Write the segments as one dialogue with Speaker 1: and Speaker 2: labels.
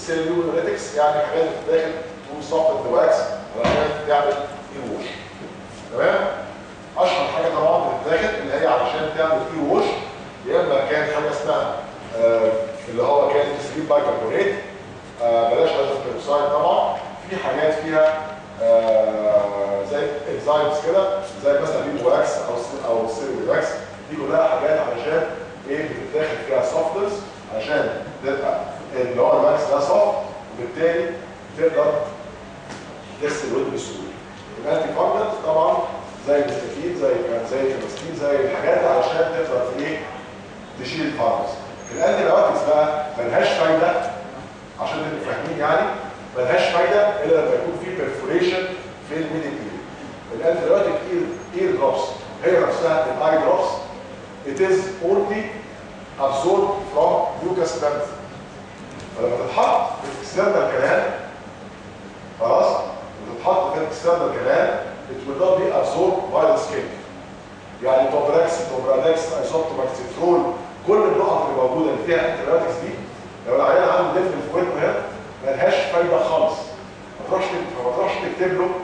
Speaker 1: سيلوليتكس يعني حاجات داخل تقول صفت الواكس علشان تعمل اي ووش تمام اشهر حاجه طبعا بتتاخد اللي هي علشان تعمل اي ووش يا اما كان حاجه اسمها آه اللي هو كان سليب بايكربونات آه بلاش هيدروجين بيروكسيد طبعا في حاجات فيها آه زي انزيمز كده زي مثلا بيبو واكس او او سيرو واكس دي كلها حاجات علشان ايه بتتاخد فيها سوفتنس عشان تبقى اللي هو الواكس ده سوفت وبالتالي تقدر تغسل الود بسهوله. الانتي فانجل طبعا زي الاستاتين زي زي الكريستين زي الحاجات علشان تقدر في ايه تشيل الفانجس. الانتي بايوتكس بقى ملهاش فايده عشان تبقوا فاهمين يعني ملهاش فايده الا لما يكون في بيرفوريشن في الميدل اير. الانتي بايوتيك اير اير دروبس هي نفسها الاي دروبس it is only absorbed from mucous membrane فلما تتحط في الاكسترنال كلام خلاص وتتحط في الاكسترنال كلام it will not be absorbed by the skin يعني توبراكس توبرادكس ايسوبتوماكسيترول كل النقط اللي موجوده اللي فيها انتيبيوتكس دي لو العيان عنده دفن في ودنه هنا ملهاش فايده خالص ما تروحش ما تروحش تكتب له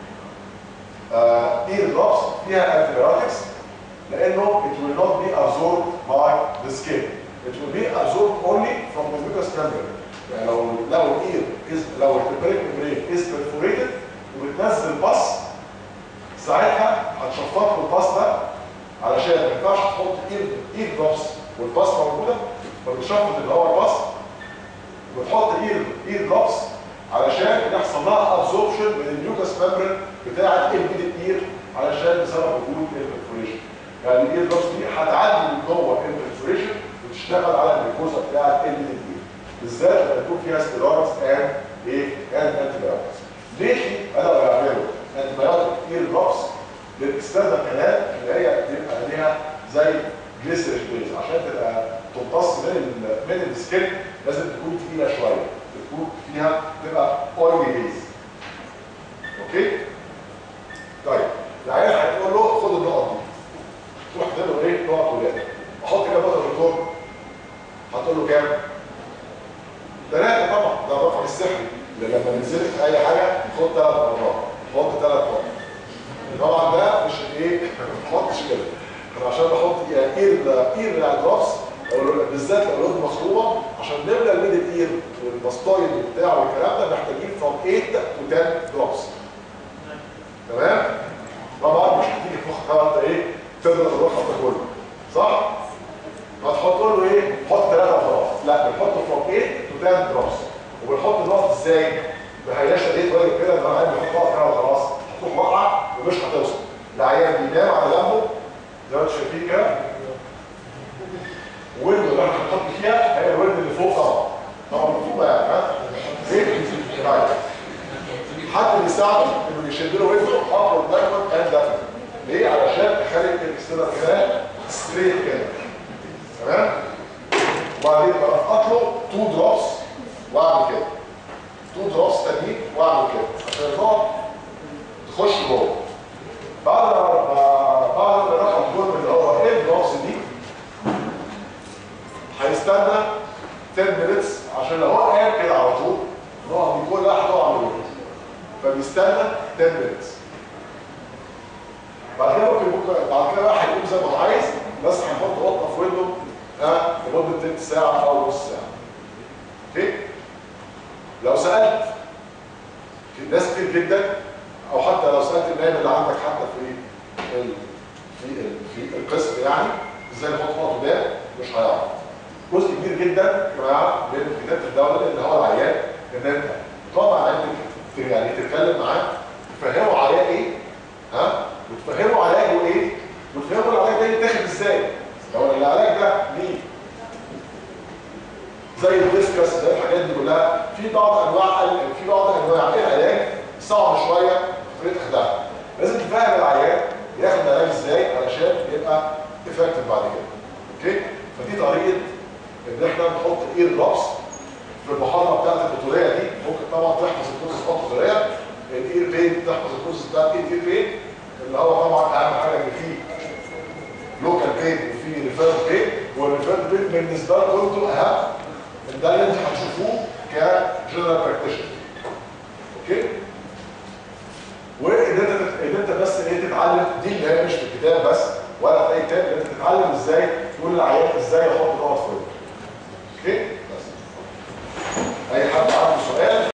Speaker 1: اير دروبس فيها انتيبيوتكس لانه it will not be absorbed by the skin it will be absorbed only from the mucous membrane يعني لو لو الاير is لو البريك membrane is perforated وبتنزل باص ساعتها هتشفط له الباص ده علشان ما ينفعش تحط اير اير دروبس والباص موجوده فبتشفط اللي هو الباص وتحط اير اير دروبس علشان يحصل لها ابزوربشن من الميوكس ممبرين بتاعه الميدل اير علشان بسبب وجود البرفوريشن يعني الاير دروبس دي هتعدي من جوه البرفوريشن وتشتغل على الميكوزا بتاعه الميدل اير بالذات لما يكون فيها ستيرويدز اند ايه اند انتي بايوتكس ليه بداوا يعملوا انتي بايوتيك اير دروبس للاكسترنال كلام اللي هي بتبقى ليها زي جليسريش بيز عشان تبقى تمتص من ال من السكين لازم تكون تقيله شويه تكون فيها تبقى اويلي بيز اوكي طيب العيال هتقول له خد النقط دي تروح تديله ايه نقط ولاد احط كام نقطه في الكور هتقول له كام ثلاثه طبعا ده الرقم السحري اللي لما ننزلك في اي حاجه خد ثلاث مرات حط ثلاث نقط طبعا ده مش ايه ما تحطش كده انا عشان بحط يعني اير اير الدروبس بالذات لو الود مخروبه عشان نملى الميدل اير والبسطايد وبتاع والكلام ده محتاجين from 8 to 10 دروبس تمام طبعا مش هتيجي في مخك انت ايه تضرب الرقم ده كله صح هتحط له ايه حط ثلاثه وخلاص لا بنحط from 8 to 10 دروبس وبنحط النقط ازاي ما هياش ايه طيب كده ان انا بحط نقط كده وخلاص هتروح واقعه ومش هتوصل العيان بينام على جنبه زي ما انتم شايفين كده الورد اللي انا هحط فيها هي الورد اللي فوق طبعا طبعا مكتوبه يعني ها زين طيب حد بيساعده انه يشد له ورده ابورد دايموند اند دايموند ليه علشان تخلي الاكسترنال كده ستريت كده تمام وبعدين برفقط له 2 دروبس واعمل كده 2 دروبس تانيين واعمل كده عشان النقط تخش جوه بعد ما بعد ما الرقم كله اللي هو ايه الدروبس دي هيستنى 10 minutes عشان لو هو قاعد كده على طول نقط دي كلها هتقع من الوقت فبيستنى 10 minutes بعد كده ممكن ممكن بعد كده بقى هيقوم زي ما هو عايز بس هنحط قطه في ودنه ها لمده تلت ساعه او نص ساعه اوكي لو سالت في ناس كتير جدا او حتى لو سالت النايم اللي عندك حتى في ال في ال في القسم يعني ازاي نحط نقطه ده مش هيعرف جزء كبير جدا يا جماعه من كتابه الدوله اللي هو العيان ان انت طبعا انت يعني تتكلم معاه تفهمه عليه ايه ها وتفهمه علاجه ايه وتفهمه العلاج ده يتاخد ازاي لو العلاج ده ليه زي الديسكس زي الحاجات دي كلها في بعض انواع في بعض انواع العلاج صعب شويه في طريقه اخدها لازم تفهم العيان ياخد العلاج ازاي علشان يبقى افكتيف بعد كده اوكي فدي طريقه ان احنا نحط اير دروبس في المحاضره بتاعت البطوليه دي ممكن طبعا تحفظ الكورس بتاع البطوليه الاير بين تحفظ الكورس بتاع الاير بين اللي هو طبعا اهم حاجه ان فيه لوكال بين وفي ريفيرد بين والريفيرد بين بالنسبه لكم انتوا اهم من ده اللي انتوا هتشوفوه ك براكتيشنر اوكي وان انت ان انت بس ايه تتعلم دي اللي هي مش في الكتاب بس ولا في اي كتاب ان انت تتعلم ازاي تقول للعيان ازاي يحط نقط في وجهه اوكي بس اي حد عنده سؤال